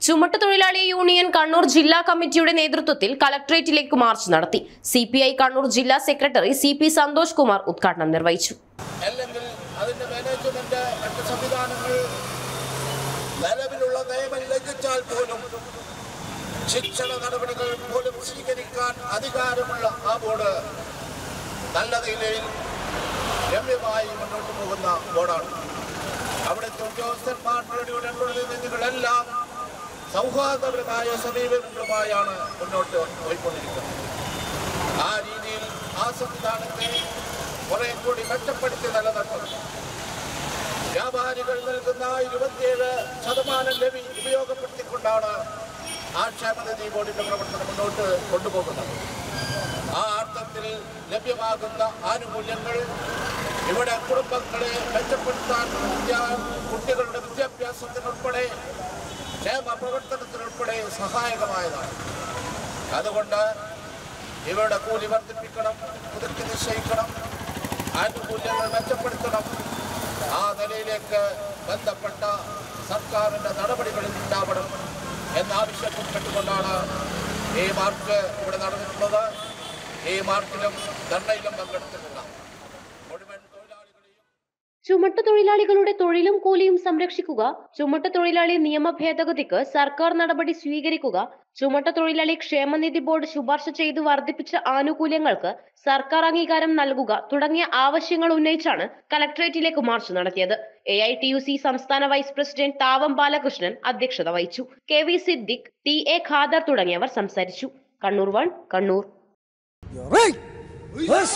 ചുമട്ട് തൊഴിലാളി യൂണിയൻ കണ്ണൂർ ജില്ലാ കമ്മിറ്റിയുടെ നേതൃത്വത്തിൽ കളക്ടറേറ്റിലേക്ക് മാർച്ച് നടത്തി സി കണ്ണൂർ ജില്ലാ secretary C P Santhosh Kumar ഉദ്ഘാടനം നിർവഹിച്ചു അല്ലെങ്കിൽ അതിന്റെ മാനേജ്മെന്റ് മറ്റ് സംവിധാനങ്ങൾ നിലവിലുള്ള നിയമം ലംഘിച്ചാൽ പോലും ശിക്ഷണ നടപടികൾ പോലും സ്വീകരിക്കാൻ അധികാരമുള്ള ആ ബോർഡ് നല്ല നിലയിൽ രമ്യമായി മുന്നോട്ട് പോകുന്ന ബോർഡാണ് അവിടുത്തെ ഉദ്യോഗസ്ഥന്മാരുടെ പ്രതിനിധികളെല്ലാം സൗഹാർദ്ദപരമായ സമീപനങ്ങളുമായാണ് മുന്നോട്ട് പോയിക്കൊണ്ടിരിക്കുന്നത് ആ രീതിയിൽ ആ സംവിധാനത്തെ കുറെ കൂടി മെച്ചപ്പെടുത്തി നിലനിർത്തണം വ്യാപാരികൾ നൽകുന്ന ഇരുപത്തിയേഴ് ശതമാനം ലഭി ഉപയോഗപ്പെടുത്തിക്കൊണ്ടാണ് ആ ക്ഷേമനിധി ബോർഡിന്റെ പ്രവർത്തനം മുന്നോട്ട് കൊണ്ടുപോകുന്നത് ആ അർത്ഥത്തിൽ ലഭ്യമാകുന്ന ആനുകൂല്യങ്ങൾ ഇവിടെ കുടുംബങ്ങളെ മെച്ചപ്പെടുത്താൻ വിദ്യാ- കുട്ടികളുടെ വിദ്യാഭ്യാസത്തിനുൾപ്പെടെ ക്ഷേമ പ്രവർത്തനത്തിനുൾപ്പെടെ സഹായകമായതാണ് അതുകൊണ്ട് ഇവരുടെ കൂലി വർദ്ധിപ്പിക്കണം പുതുക്കി നിശ്ചയിക്കണം ആനുകൂല്യങ്ങൾ മെച്ചപ്പെടുത്തണം ആ നിലയിലേക്ക് ബന്ധപ്പെട്ട സർക്കാരിൻ്റെ നടപടികളിൽ ഉണ്ടാവണം എന്നാവശ്യപ്പെട്ടുകൊണ്ടാണ് ഈ മാർച്ച് ഇവിടെ നടന്നിട്ടുള്ളത് ഈ മാർച്ചിലും ധർണയിലും പങ്കെടുത്തിട്ടുള്ള മുഴുവൻ തൊഴിലാളികളെയും ചുമട്ട് തൊഴിലാളികളുടെ തൊഴിലും കൂലിയും സംരക്ഷിക്കുക ചുമട്ട് തൊഴിലാളി നിയമ ഭേദഗതിക്ക് സർക്കാർ നടപടി സ്വീകരിക്കുക ചുമട്ട് തൊഴിലാളി ക്ഷേമനിധി ബോർഡ് ശുപാർശ ചെയ്ത് വർദ്ധിപ്പിച്ച ആനുകൂല്യങ്ങൾക്ക് സർക്കാർ അംഗീകാരം നൽകുക തുടങ്ങിയ ആവശ്യങ്ങൾ ഉന്നയിച്ചാണ് കലക്ടറേറ്റിലേക്ക് മാർച്ച് നടത്തിയത് A I T U C സംസ്ഥാന വൈസ് പ്രസിഡന്റ് താവം ബാലകൃഷ്ണൻ അധ്യക്ഷത വഹിച്ചു K V Siddique T A Khader തുടങ്ങിയവർ സംസാരിച്ചു Kannur one Kannur You're right. Yes.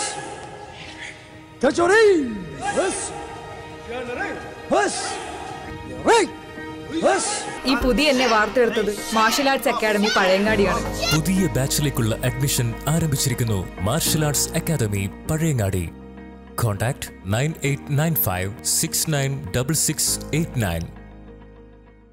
Catch your aim. Yes. Yes. You're right. Yes. ഈ പുതിയ എന്നെ വാർത്തെടുത്തത് മാർഷൽ ആർട്സ് അക്കാദമി പഴയങ്ങാടിയാണ് പുതിയ ബാച്ചിലേക്കുള്ള അഡ്മിഷൻ ആരംഭിച്ചിരിക്കുന്നു martial arts academy Pazhayangadi contact nine eight nine five six nine double six eight nine